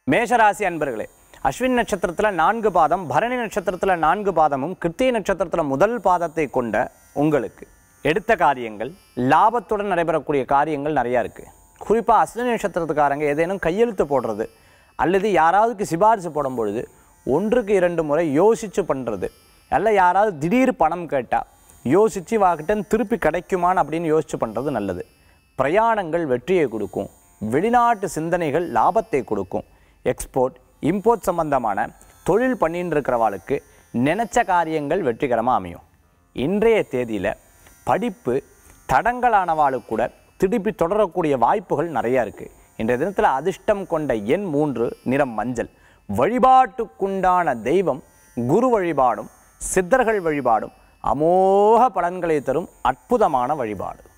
மேஷராசி அன்பர்களே அஸ்வின் நட்சத்திரத்தில் நான்கு பாதம் பரணி நட்சத்திரத்தில் நான்கு பாதமும் கிருத்திகை நட்சத்திரத்தில் முதல் பாதத்தை கொண்ட உங்களுக்கு எடுத்த காரியங்கள் லாபத்துடன் நடைபெறக்கூடிய காரியங்கள் நிறையா இருக்குது குறிப்பாக அஸ்வினி நட்சத்திரத்துக்காரங்க ஏதேனும் கையெழுத்து போடுறது அல்லது யாராவதுக்கு சிபாரிசு போடும் பொழுது ஒன்றுக்கு இரண்டு முறை யோசித்து பண்ணுறது அல்ல யாராவது திடீர் பணம் கேட்டால் யோசித்து வாக்கிட்ட திருப்பி கிடைக்குமான்னு அப்படின்னு யோசித்து பண்ணுறது நல்லது பிரயாணங்கள் வெற்றியை கொடுக்கும் வெளிநாட்டு சிந்தனைகள் லாபத்தை கொடுக்கும் எக்ஸ்போர்ட் இம்போர்ட் சம்பந்தமான தொழில் பண்ணின்னு இருக்கிறவாளுக்கு நினைச்ச காரியங்கள் வெற்றிகரமாக அமையும் இன்றைய தேதியில் படிப்பு தடங்கலானவாளுக்கு கூட திருப்பி தொடரக்கூடிய வாய்ப்புகள் நிறையா இருக்குது இன்றைய தினத்தில் அதிர்ஷ்டம் கொண்ட எண் மூன்று நிறம் மஞ்சள் வழிபாட்டுக்குண்டான தெய்வம் குரு வழிபாடும் சித்தர்கள் வழிபாடும் அமோக பலன்களை தரும் அற்புதமான வழிபாடு